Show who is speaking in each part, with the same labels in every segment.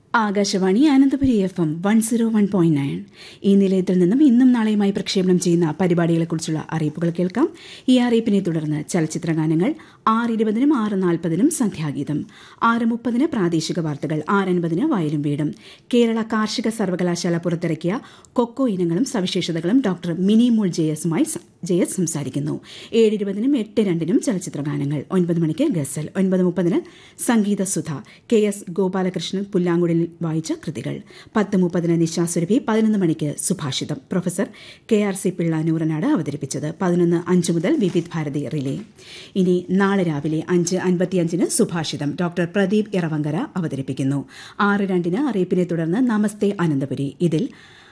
Speaker 1: Akashvani Ananthapuri F M one zero one point nine ഈ നിലയത്തിൽ നിന്നും ഇന്നും നാളെയുമായി പ്രക്ഷേപണം ചെയ്യുന്ന പരിപാടികളെക്കുറിച്ചുള്ള അറിയിപ്പുകൾ കേൾക്കാം ഈ അറിയിപ്പിനെ തുടർന്ന് ചലച്ചിത്ര ഗാനങ്ങൾ ആറ് ഇരുപതിനും ആറ് നാൽപ്പതിനും സന്ധ്യാഗീതം ആറ് മുപ്പതിന് പ്രാദേശിക വാർത്തകൾ ആറ് അൻപതിന് വയലും വീടും കേരള കാർഷിക സർവകലാശാല പുറത്തിറക്കിയ കൊക്കോ ഇനങ്ങളും സവിശേഷതകളും ഡോക്ടർ മിനി മൂൾ ജെ എസുമായി ജെ എസ് സംസാരിക്കുന്നു ഏഴ് ഇരുപതിനും എട്ട് രണ്ടിനും ചലച്ചിത്ര ഗാനങ്ങൾ ഒൻപത് മണിക്ക് ഗസൽ ഒൻപത് മുപ്പതിന് സംഗീത സുധ കെ എസ് ഗോപാലകൃഷ്ണൻ പുല്ലാങ്കുടിൽ വായിച്ച കൃതികൾ പത്ത് മുപ്പതിന് നിശാസുരഭി പതിനൊന്ന് മണിക്ക് Subhashitam professor K R C Pillai Nooranad അവതരിപ്പിച്ചത് പതിനൊന്ന് അഞ്ച് മുതൽ വിവിധ് ഭാരതി റിലേ ഇനി നാളെ രാവിലെ അഞ്ച് അൻപത്തിയഞ്ചിന് സുഭാഷിതം ഡോക്ടർ പ്രദീപ് ഇറവങ്കര അവതരിപ്പിക്കുന്നു ആറ് രണ്ടിന് അറിയിപ്പിനെ തുടർന്ന് നമസ്തേ അനന്തപുരി ഇതിൽ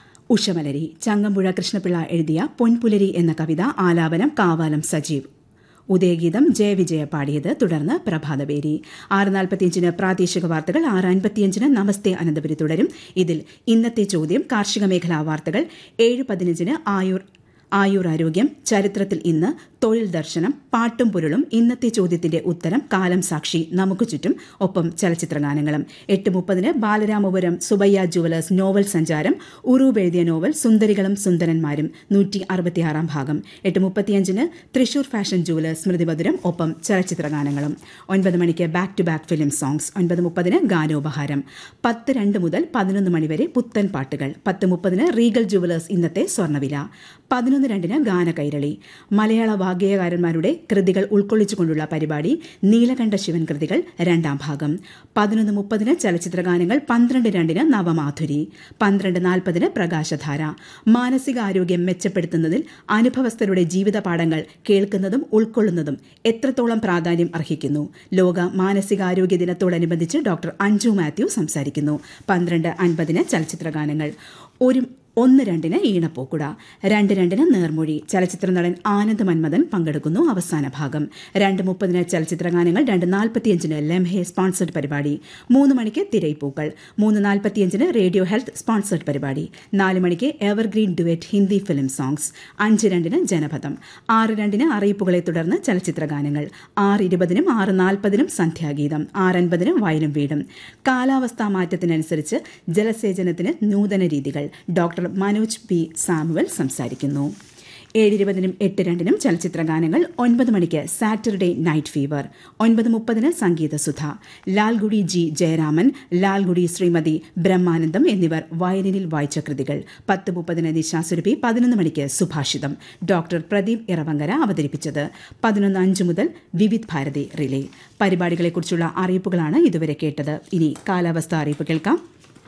Speaker 1: ഉഷമലരി ചങ്ങമ്പുഴ കൃഷ്ണപിള്ള എഴുതിയ പൊൻപുലരി എന്ന കവിത ആലാപനം കാവാലം സജീവ് ഉദയഗീതം ജയവിജയ പാടിയത് തുടർന്ന് പ്രഭാതപേരി ആറ് നാൽപ്പത്തിയഞ്ചിന് പ്രാദേശിക വാർത്തകൾ ആറ് അൻപത്തിയഞ്ചിന് നമസ്തേ അനന്തപുരി തുടരും ഇതിൽ ഇന്നത്തെ ചോദ്യം കാർഷിക മേഖലാ വാർത്തകൾ ഏഴ് പതിനഞ്ചിന് ആയുർ ആയുർ ആരോഗ്യം ചരിത്രത്തിൽ ഇന്ന് തൊഴിൽ ദർശനം പാട്ടും പൊരുളും ഇന്നത്തെ ചോദ്യത്തിന്റെ ഉത്തരം കാലം സാക്ഷി നമുക്ക് ചുറ്റും ഒപ്പം ചലച്ചിത്രഗാനങ്ങളും എട്ട് മുപ്പതിന് ബാലരാമപുരം സുബയ്യ ജുവലേഴ്സ് നോവൽ സഞ്ചാരം ഉറൂബ് എഴുതിയ നോവൽ സുന്ദരികളും സുന്ദരന്മാരും നൂറ്റി അറുപത്തിയാറാം ഭാഗം എട്ട് മുപ്പത്തിയഞ്ചിന് തൃശൂർ ഫാഷൻ ജുവലേഴ്സ് സ്മൃതിമധുരം ഒപ്പം ചലച്ചിത്രഗാനങ്ങളും ഒൻപത് മണിക്ക് back to back film songs ഒൻപത് മുപ്പതിന് ഗാനോപഹാരം പത്ത് രണ്ട് മുതൽ പതിനൊന്ന് മണിവരെ പുത്തൻ പാട്ടുകൾ പത്ത് മുപ്പതിന് റീഗൽ ജുവലേഴ്സ് ഇന്നത്തെ സ്വർണ്ണവില പതിനൊന്ന് രണ്ടിന് ഗാന കൈരളി മലയാള വാഗ്ഗേയകാരന്മാരുടെ കൃതികൾ ഉൾക്കൊള്ളിച്ചുകൊണ്ടുള്ള പരിപാടി നീലകണ്ഠ ശിവൻ കൃതികൾ രണ്ടാം ഭാഗം പതിനൊന്ന് മുപ്പതിന് ചലച്ചിത്രഗാനങ്ങൾ പന്ത്രണ്ട് രണ്ടിന് നവമാധുരി പന്ത്രണ്ട് നാൽപ്പതിന് പ്രകാശധാര മാനസികാരോഗ്യം മെച്ചപ്പെടുത്തുന്നതിൽ അനുഭവസ്ഥരുടെ ജീവിത പാഠങ്ങൾ കേൾക്കുന്നതും ഉൾക്കൊള്ളുന്നതും എത്രത്തോളം പ്രാധാന്യം അർഹിക്കുന്നു ലോക മാനസികാരോഗ്യ ദിനത്തോടനുബന്ധിച്ച് ഡോക്ടർ അഞ്ജു മാത്യു സംസാരിക്കുന്നു പന്ത്രണ്ട് അൻപതിന് ചലച്ചിത്രഗാനങ്ങൾ ഒരു ഒന്ന് രണ്ടിന് ഈണപ്പോക്കുട രണ്ട് രണ്ടിന് നേർമൊഴി ചലച്ചിത്ര നടൻ ആനന്ദ് മന്മഥൻ പങ്കെടുക്കുന്നു അവസാന ഭാഗം രണ്ട് മുപ്പതിന് ചലച്ചിത്രഗാനങ്ങൾ രണ്ട് നാൽപ്പത്തിയഞ്ചിന് ലെംഹെ സ്പോൺസർഡ് പരിപാടി മൂന്ന് മണിക്ക് തിരയിപ്പൂക്കൾ മൂന്ന് നാൽപ്പത്തിയഞ്ചിന് റേഡിയോ ഹെൽത്ത് സ്പോൺസർഡ് പരിപാടി നാല് മണിക്ക് evergreen duet Hindi film songs അഞ്ച് രണ്ടിന് ജനപഥം ആറ് രണ്ടിന് അറിയിപ്പുകളെ തുടർന്ന് ചലച്ചിത്രഗാനങ്ങൾ ആറ് ഇരുപതിനും ആറ് നാൽപ്പതിനും സന്ധ്യാഗീതം ആറ് അൻപതിനും വയലും വീടും കാലാവസ്ഥാ മാറ്റത്തിനനുസരിച്ച് ജലസേചനത്തിന് നൂതന രീതികൾ ഡോക്ടർ മനോജ് പി സാമുവൽ സംസാരിക്കുന്നു ഏഴിരുപതിനും എട്ട് രണ്ടിനും ചലച്ചിത്ര ഗാനങ്ങൾ ഒൻപത് മണിക്ക് സാറ്റർഡേ നൈറ്റ് ഫീവർ ഒൻപത് മുപ്പതിന് സംഗീത സുധ ലാൽഗുഡി ജി ജയരാമൻ ലാൽഗുഡി ശ്രീമതി ബ്രഹ്മാനന്ദം എന്നിവർ വയലിനിൽ വായിച്ച കൃതികൾ പത്ത് മുപ്പതിന് നിശാസുരഭി പതിനൊന്ന് മണിക്ക് സുഭാഷിതം ഡോക്ടർ പ്രദീപ് ഇറവങ്കര അവതരിപ്പിച്ചത് പതിനൊന്ന് അഞ്ച് മുതൽ വിവിധ് ഭാരതി റിലേ പരിപാടികളെക്കുറിച്ചുള്ള അറിയിപ്പുകളാണ് ഇതുവരെ കേട്ടത് ഇനി കാലാവസ്ഥ അറിയിപ്പ് കേൾക്കാം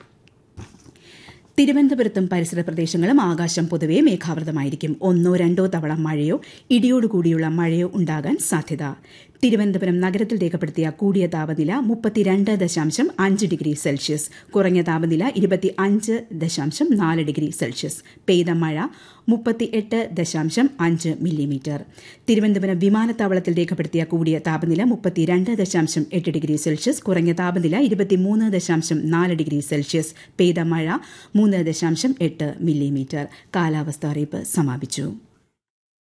Speaker 1: തിരുവനന്തപുരത്തും പരിസര പ്രദേശങ്ങളും ആകാശം പൊതുവെ മേഘാവൃതമായിരിക്കും ഒന്നോ രണ്ടോ തവണ മഴയോ ഇടിയോടുകൂടിയുള്ള മഴയോ ഉണ്ടാകാൻ സാധ്യത തിരുവനന്തപുരം നഗരത്തിൽ രേഖപ്പെടുത്തിയ കൂടിയ താപനില മുപ്പത്തിരണ്ട് ദശാംശം അഞ്ച് ഡിഗ്രി സെൽഷ്യസ് കുറഞ്ഞ താപനില ഇരുപത്തി അഞ്ച് ദശാംശം നാല് ഡിഗ്രി സെൽഷ്യസ് പെയ്ത മഴ മുപ്പത്തിയെട്ട് ദശാംശം അഞ്ച് മില്ലിമീറ്റർ തിരുവനന്തപുരം വിമാനത്താവളത്തിൽ രേഖപ്പെടുത്തിയ കൂടിയ താപനില മുപ്പത്തിരണ്ട് ദശാംശം എട്ട് ഡിഗ്രി സെൽഷ്യസ് കുറഞ്ഞ താപനില ഇരുപത്തിമൂന്ന് ദശാംശം നാല് ഡിഗ്രി സെൽഷ്യസ് പെയ്ത മഴ മൂന്ന് ദശാംശം എട്ട് മില്ലിമീറ്റർ കാലാവസ്ഥ അറിയിപ്പ് സമാപിച്ചു